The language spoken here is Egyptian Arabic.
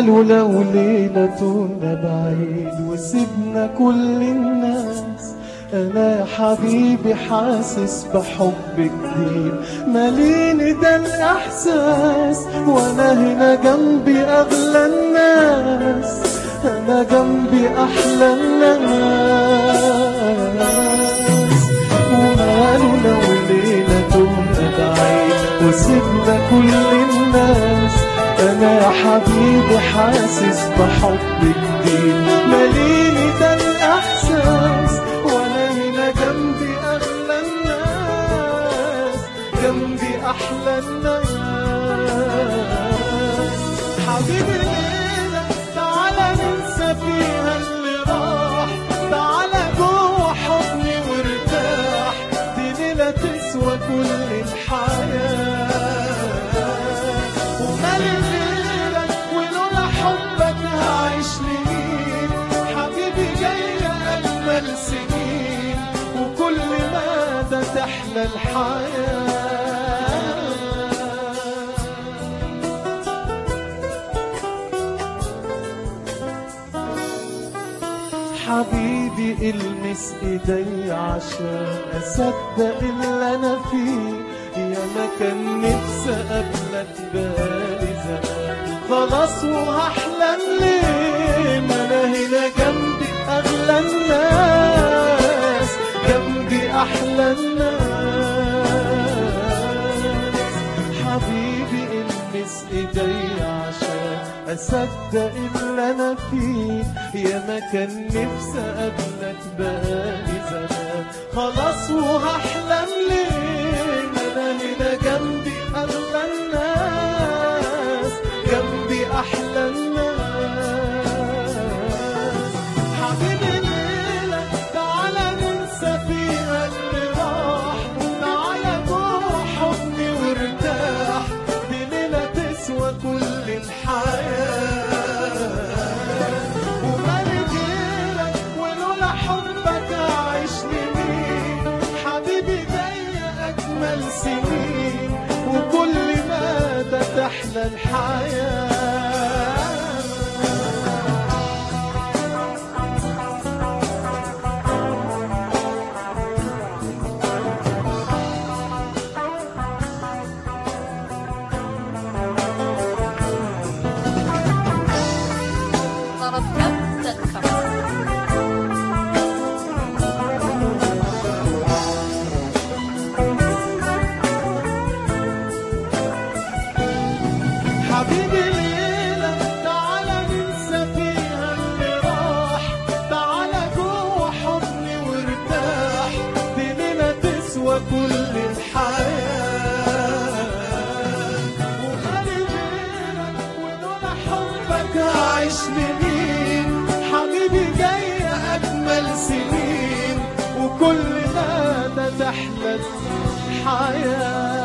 وماله لو ليلتنا بعيد وسيبنا كل الناس انا يا حبيبي حاسس بحب جديد ماليني ده الاحساس وانا هنا جنبي اغلى الناس انا جنبي احلى الناس وماله لو ليلتنا بعيد وسيبنا كل الناس انا يا حبيبي حاسس بحب جديد ماليني ده الاحساس وانا هنا جنبي اغلى الناس جنبي احلى الناس حبيبي ليلة تعالى ننسى فيها اللي راح تعالى جوه حضني وارتاح دي ليلة تسوى كل الحياة ومال غيرك ولولا حبك هعيش لمين حبيبي جاي أجمل سنين وكل مدى تحلى الحياة حبيبي المس ايدي عشان اصدق اللي انا فيه يا ما كان نفسي اقابلك بقالي زمان خلاص وهحلم ليه ما انا هنا جنبي اغلى الناس جنبي احلى الناس حبيبي المس ايدي عشان اصدق اللي انا فيه يا ما كان نفسي اقابلك بقالي زمان خلاص وهحلم ليه ما انا هنا جنبي اغلى الناس جنبي احلى الناس حبيبي ليلة تعالى ننسى فيها اللي راح تعالى جوه حضني وارتاح دي ليلة تسوى كل الحياة ومال غيرك ولولا حبك أعيش لمين حبيبي جاي أجمل سنين وكل مدى تحلى الحياة حبيبي ليلة تعالى ننسى فيها اللي راح تعالى جوه حضني وارتاح دي ليلة تسوى كل الحياة وخلي غيرك ولولا حبك هعيش لمين حبيبي جاي أجمل سنين وكل مدى تحلى الحياة